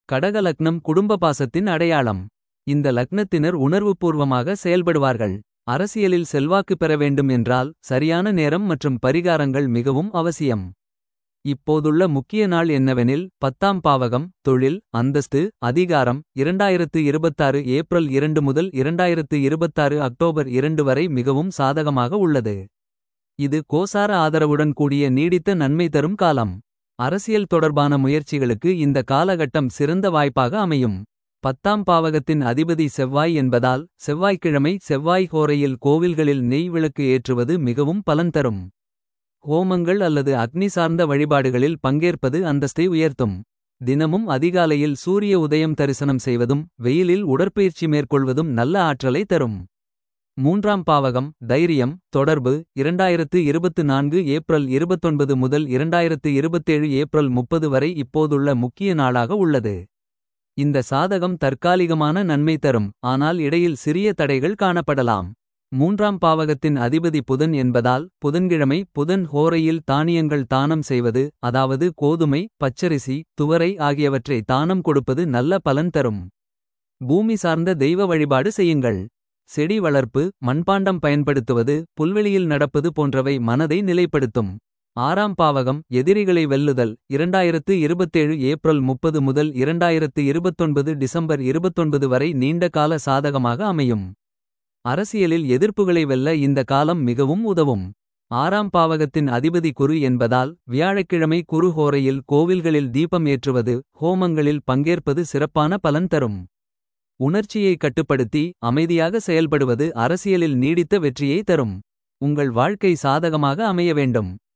கடக லக்னம் குடும்ப பாசத்தின் அடையாளம் இந்த லக்னத்தினர் உணர்வுபூர்வமாக செயல்படுவார்கள் அரசியலில் செல்வாக்கு பெற வேண்டும் என்றால் சரியான நேரம் மற்றும் பரிகாரங்கள் மிகவும் அவசியம் இப்போதுள்ள முக்கிய நாள் என்னவெனில் பத்தாம் பாவகம் தொழில் அந்தஸ்து அதிகாரம் இரண்டாயிரத்து இருபத்தாறு ஏப்ரல் இரண்டு முதல் இரண்டாயிரத்து இருபத்தாறு அக்டோபர் இரண்டு வரை மிகவும் சாதகமாக உள்ளது இது கோசார ஆதரவுடன் கூடிய நீடித்த நன்மை தரும் காலம் அரசியல் தொடர்பான முயற்சிகளுக்கு இந்த காலகட்டம் சிறந்த வாய்ப்பாக அமையும் பத்தாம் பாவகத்தின் அதிபதி செவ்வாய் என்பதால் செவ்வாய்க்கிழமை செவ்வாய் ஹோரையில் கோவில்களில் நெய் விளக்கு ஏற்றுவது மிகவும் பலன் தரும் ஹோமங்கள் அல்லது அக்னி சார்ந்த வழிபாடுகளில் பங்கேற்பது அந்தஸ்தை உயர்த்தும் தினமும் அதிகாலையில் சூரிய உதயம் தரிசனம் செய்வதும் வெயிலில் உடற்பயிற்சி மேற்கொள்வதும் நல்ல ஆற்றலை தரும் மூன்றாம் பாவகம் தைரியம் தொடர்பு இரண்டாயிரத்து இருபத்து நான்கு ஏப்ரல் இருபத்தொன்பது முதல் இரண்டாயிரத்து இருபத்தேழு ஏப்ரல் முப்பது வரை இப்போதுள்ள முக்கிய நாளாக உள்ளது இந்த சாதகம் தற்காலிகமான நன்மை தரும் ஆனால் இடையில் சிறிய தடைகள் காணப்படலாம் மூன்றாம் பாவகத்தின் அதிபதி புதன் என்பதால் புதன்கிழமை புதன் ஹோரையில் தானியங்கள் தானம் செய்வது அதாவது கோதுமை பச்சரிசி துவரை ஆகியவற்றை தானம் கொடுப்பது நல்ல பலன் தரும் பூமி சார்ந்த தெய்வ வழிபாடு செய்யுங்கள் செடி வளர்ப்பு மண்பாண்டம் பயன்படுத்துவது புல்வெளியில் நடப்பது போன்றவை மனதை நிலைப்படுத்தும் ஆறாம் பாவகம் எதிரிகளை வெல்லுதல் இரண்டாயிரத்து இருபத்தேழு ஏப்ரல் முப்பது முதல் இரண்டாயிரத்து இருபத்தொன்பது டிசம்பர் இருபத்தொன்பது வரை நீண்ட கால சாதகமாக அமையும் அரசியலில் எதிர்ப்புகளை வெல்ல இந்த காலம் மிகவும் உதவும் ஆறாம் பாவகத்தின் அதிபதி குரு என்பதால் வியாழக்கிழமை குரு ஹோரையில் கோவில்களில் தீபம் ஏற்றுவது ஹோமங்களில் பங்கேற்பது சிறப்பான பலன் தரும் உணர்ச்சியை கட்டுப்படுத்தி அமைதியாக செயல்படுவது அரசியலில் நீடித்த வெற்றியை தரும் உங்கள் வாழ்க்கை சாதகமாக அமைய வேண்டும்